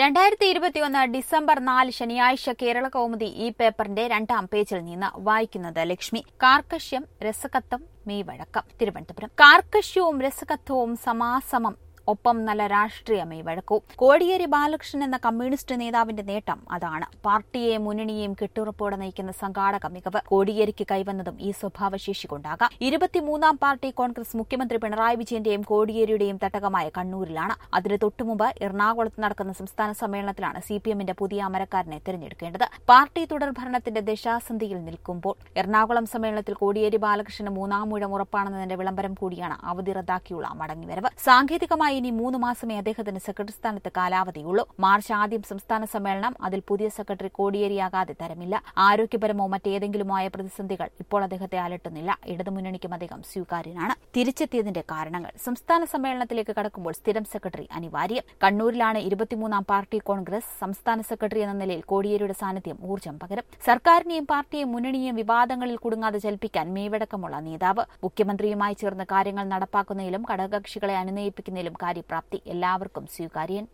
രണ്ടായിരത്തി ഇരുപത്തിയൊന്ന് ഡിസംബർ നാല് ശനിയാഴ്ച കേരള കൗമുദി ഈ പേപ്പറിന്റെ രണ്ടാം പേജിൽ നിന്ന് വായിക്കുന്നത് ലക്ഷ്മി കാർക്കശ്യം രസകത്വം മെയ്വഴക്കം തിരുവനന്തപുരം കാർക്കശ്യവും രസകത്വവും സമാസമം ഒപ്പം നല്ല രാഷ്ട്രീയമേ വഴക്കവും കോടിയേരി ബാലകൃഷ്ണൻ എന്ന കമ്മ്യൂണിസ്റ്റ് നേതാവിന്റെ നേട്ടം അതാണ് പാർട്ടിയെയും മുന്നണിയെയും കെട്ടുറപ്പോടെ നയിക്കുന്ന സംഘാടക മികവ് കോടിയേരിക്ക് കൈവന്നതും ഈ സ്വഭാവശേഷി കൊണ്ടാകാം ഇരുപത്തിമൂന്നാം പാർട്ടി കോൺഗ്രസ് മുഖ്യമന്ത്രി പിണറായി വിജയന്റെയും കോടിയേരിയുടെയും തട്ടകമായ കണ്ണൂരിലാണ് അതിന് തൊട്ടുമുമ്പ് എറണാകുളത്ത് നടക്കുന്ന സംസ്ഥാന സമ്മേളനത്തിലാണ് സി പി എമ്മിന്റെ പുതിയ അമരക്കാരനെ തെരഞ്ഞെടുക്കേണ്ടത് പാർട്ടി തുടർഭരണത്തിന്റെ ദശാസന്ധിയിൽ നിൽക്കുമ്പോൾ എറണാകുളം സമ്മേളനത്തിൽ കോടിയേരി ബാലകൃഷ്ണന് മൂന്നാം മൂഴം ഉറപ്പാണെന്നതിന്റെ വിളംബരം കൂടിയാണ് അവധി റദ്ദാക്കിയുള്ള മടങ്ങിവരവ് സാങ്കേതികമായി ഇനി മൂന്ന് മാസമേ അദ്ദേഹത്തിന് സെക്രട്ടറി സ്ഥാനത്ത് കാലാവധിയുള്ളൂ മാർച്ച് ആദ്യം സംസ്ഥാന സമ്മേളനം അതിൽ പുതിയ സെക്രട്ടറി കോടിയേരിയാകാതെ തരമില്ല ആരോഗ്യപരമോ മറ്റേതെങ്കിലുമായ പ്രതിസന്ധികൾ ഇപ്പോൾ അദ്ദേഹത്തെ അലട്ടുന്നില്ല ഇടതുമുന്നണിക്കും അദ്ദേഹം സ്വീകാര്യനാണ് തിരിച്ചെത്തിയതിന്റെ കാരണങ്ങൾ സംസ്ഥാന സമ്മേളനത്തിലേക്ക് കടക്കുമ്പോൾ സ്ഥിരം സെക്രട്ടറി അനിവാര്യം കണ്ണൂരിലാണ് ഇരുപത്തിമൂന്നാം പാർട്ടി കോൺഗ്രസ് സംസ്ഥാന സെക്രട്ടറി എന്ന നിലയിൽ കോടിയേരിയുടെ സാന്നിധ്യം ഊർജ്ജം പകരും സർക്കാരിനെയും പാർട്ടിയെയും മുന്നണിയെയും വിവാദങ്ങളിൽ കുടുങ്ങാതെ ചലിപ്പിക്കാൻ മേവടക്കമുള്ള നേതാവ് മുഖ്യമന്ത്രിയുമായി ചേർന്ന് കാര്യങ്ങൾ നടപ്പാക്കുന്നതിലും ഘടകകക്ഷികളെ അനുനയിപ്പിക്കുന്നതിലും കാര്യപ്രാപ്തി എല്ലാവർക്കും സ്വീകാര്യൻ